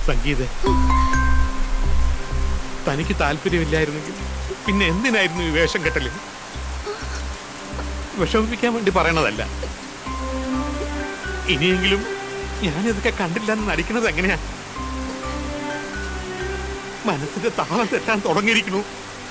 സംഗീത തനിക്ക് താല്പര്യമില്ലായിരുന്നെങ്കിൽ പിന്നെ എന്തിനായിരുന്നു ഈ വേഷം കെട്ടല് വിഷമിപ്പിക്കാൻ വേണ്ടി പറയണതല്ല ഇനിയെങ്കിലും ഞാനിതൊക്കെ കണ്ടില്ലെന്ന് നടിക്കണത് എങ്ങനെയാ മനസ്സിന്റെ താളം തെറ്റാൻ തുടങ്ങിയിരിക്കണു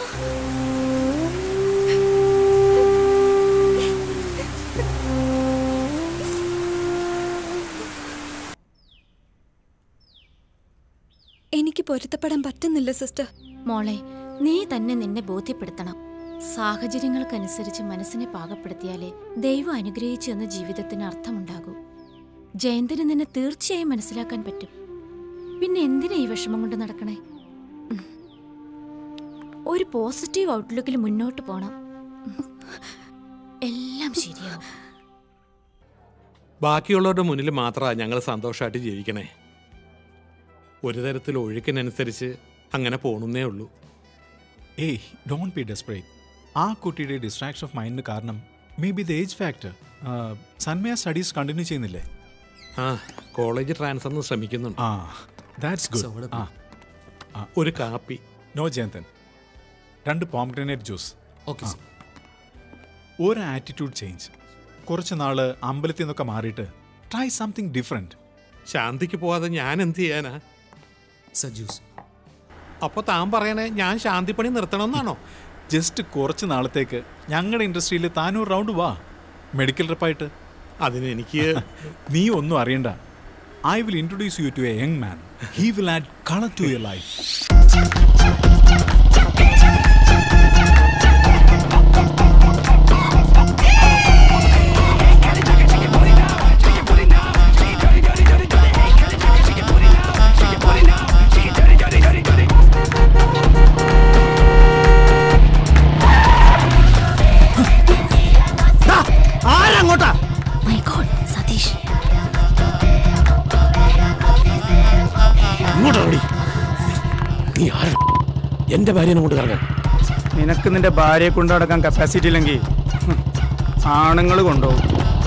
എനിക്ക് പൊരുത്തപ്പെടാൻ പറ്റുന്നില്ല സിസ്റ്റർ മോളെ നീ തന്നെ നിന്നെ ബോധ്യപ്പെടുത്തണം സാഹചര്യങ്ങൾക്കനുസരിച്ച് മനസ്സിനെ പാകപ്പെടുത്തിയാലേ ദൈവം അനുഗ്രഹിച്ചു എന്ന ജീവിതത്തിന് അർത്ഥമുണ്ടാകൂ ജയന്തിന് നിന്നെ തീർച്ചയായും മനസ്സിലാക്കാൻ പറ്റും പിന്നെ എന്തിനാ ഈ വിഷമം കൊണ്ട് നടക്കണേ ഉം. ഒരു പോസിറ്റീവ് ഔട്ട്ലുക്കിൽ മുന്നോട്ട് പോണം ഉം. എല്ലാം ശരിയാവും ബാക്കിയുള്ളവരുടെ മുന്നിൽ മാത്രമാണ് ഞങ്ങൾ സന്തോഷമായിട്ട് ജീവിക്കണേ ഒരു തരത്തിൽ ഒഴുക്കിനനുസരിച്ച് അങ്ങനെ പോണെന്നേ ഉള്ളൂ ഏയ് ഡോണ്ട് ബി ഡെസ്പറേറ്റ് ആ കുട്ടിയുടെ ഡിസ്ട്രാക്ഷൻ ഓഫ് മൈൻഡിന് കാരണം maybe the age factor Sanmaya studies continue ചെയ്യുന്നില്ലേ ആ കോളേജ് ട്രാൻസ്ഫറിന് ശ്രമിക്കുന്നുണ്ട് ആ ദാറ്റ്സ് ഗുഡ് ആ ഒരു കാപ്പി നോ ജയന്തൻ രണ്ട് പോംഗ്രനേറ്റ് ജ്യൂസ് ഓക്കെ ഒരു ആറ്റിറ്റ്യൂഡ് ചേഞ്ച് കുറച്ച് നാള് അമ്പലത്തിൽ നിന്നൊക്കെ മാറിയിട്ട് ട്രൈ സംതിങ് ഡിഫറെൻറ്റ് ശാന്തിക്ക് പോവാതെ ഞാൻ എന്ത് ചെയ്യാനാ സർ ജ്യൂസ് അപ്പൊ താൻ പറയണേ ഞാൻ ശാന്തിപ്പണി നിർത്തണമെന്നാണോ ജസ്റ്റ് കുറച്ച് നാളത്തേക്ക് ഞങ്ങളുടെ ഇൻഡസ്ട്രിയിൽ താനൂർ റൗണ്ട് വാ മെഡിക്കൽ റെപ്പായിട്ട് അതിന് എനിക്ക് നീ ഒന്നും അറിയണ്ട I will introduce you to a young man he will add colour to your life ആരങ്ങോട്ടാ മൈ ഗോഡ് സതീഷ് ഇങ്ങോട്ട് ഓടി നീ ആരാ എന്റെ ഭാര്യനെ കൊണ്ട് കറങ്ങാൻ നിനക്ക് നിന്റെ ഭാര്യയെ കൊണ്ട് നടക്കാൻ കപ്പാസിറ്റി ഇല്ലെങ്കിൽ ആണുങ്ങൾ കൊണ്ടുപോകും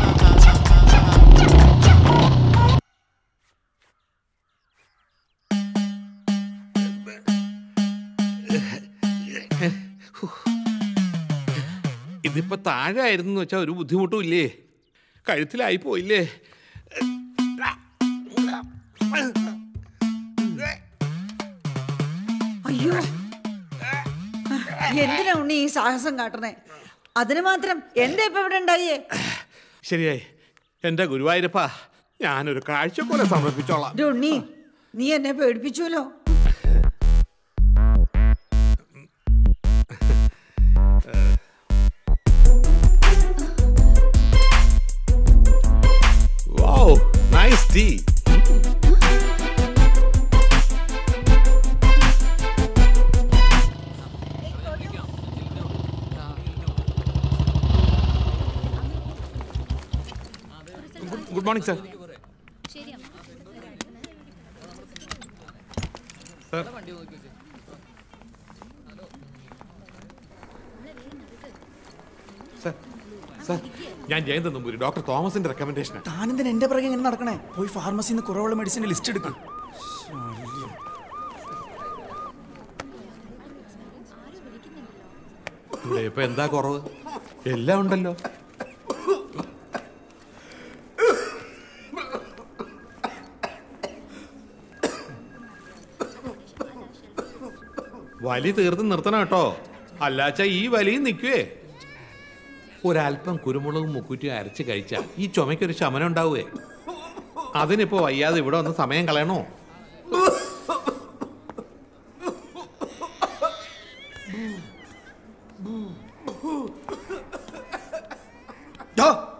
ഇതിപ്പോ താഴെ ആയിരുന്നു വെച്ചാ ഒരു ബുദ്ധിമുട്ടും ഇല്ലേ കഴുത്തിലായി പോയില്ലേ അയ്യോ എന്തിനാ ഉണ്ണി ഈ സാഹസം കാട്ടണേ അതിന് മാത്രം എന്താ ഇപ്പൊ ഇവിടെ ഉണ്ടായേ ശരിയായി എന്റെ ഗുരുവായൂരപ്പാ ഞാനൊരു കാഴ്ചക്കൊല സമർപ്പിച്ചോളാം ഒരു ഉണ്ണി നീ എന്നെ പേടിപ്പിച്ചുല്ലോ wow nice tea good morning sir sir sir sir ഞാൻ ജയന്ത് നമ്പൂരി ഡോക്ടർ തോമസിന്റെ റെക്കമെൻഡേഷനാണ് താനെന്തിനാ എന്റെ പിറകെ ഇങ്ങനെ നടക്കണേ പോയി ഫാർമസിയിൽ നിന്ന് കുറവുള്ള മെഡിസിന്റെ ലിസ്റ്റ് എടുക്കും ഇവിടെ ഇപ്പൊ എന്താ കുറവ് എല്ലാം ഉണ്ടല്ലോ വലി തീർത്ത് നിർത്തണം കേട്ടോ അല്ലാച്ച ഈ വലിയും നിൽക്കുവേ ഒരല്പം കുരുമുളകും മുക്കുറ്റിയും അരച്ച് കഴിച്ചാൽ ഈ ചുമയ്ക്കൊരു ശമനം ഉണ്ടാവുകയെ അതിനിപ്പോ വയ്യാതെ ഇവിടെ വന്ന് സമയം കളയണോ ഡോ